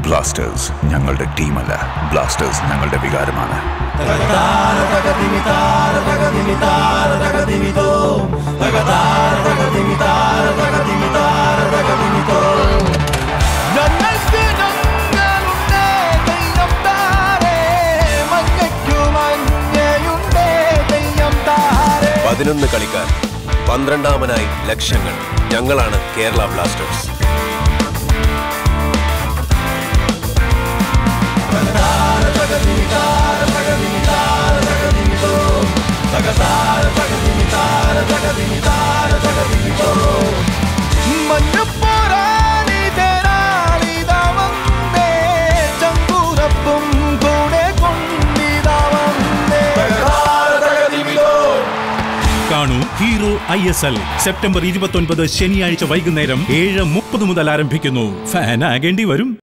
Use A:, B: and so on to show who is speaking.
A: Blasters ഞങ്ങളുടെ ടീമല്ല Blasters ഞങ്ങളുടെ വികാരമാണ്
B: ഞങ്ങൾക്ക് ഞങ്ങളുണ്ട് തെയ്യം താരേ മഞ്ഞയ്ക്കു മഞ്ഞയുണ്ട് തെയ്യം താരേ
C: പതിനൊന്ന് കളിക്കാർ പന്ത്രണ്ടാമനായി ലക്ഷങ്ങൾ ഞങ്ങളാണ് കേരള ബ്ലാസ്റ്റേഴ്സ്
B: മഞ്ഞപ്പോരാളി തേരാളിതാ വന്നേ ചങ്കൂരപ്പും കൂടെ കൊണ്ടിതാ വന്നേ
D: കാണൂ hero I S L September ഇരുപത്തൊൻപത് ശനിയാഴ്ച വൈകുന്നേരം ഏഴ് മുപ്പത് മുതൽ ആരംഭിക്കുന്നു ഫാൻ ആകേണ്ടി വരും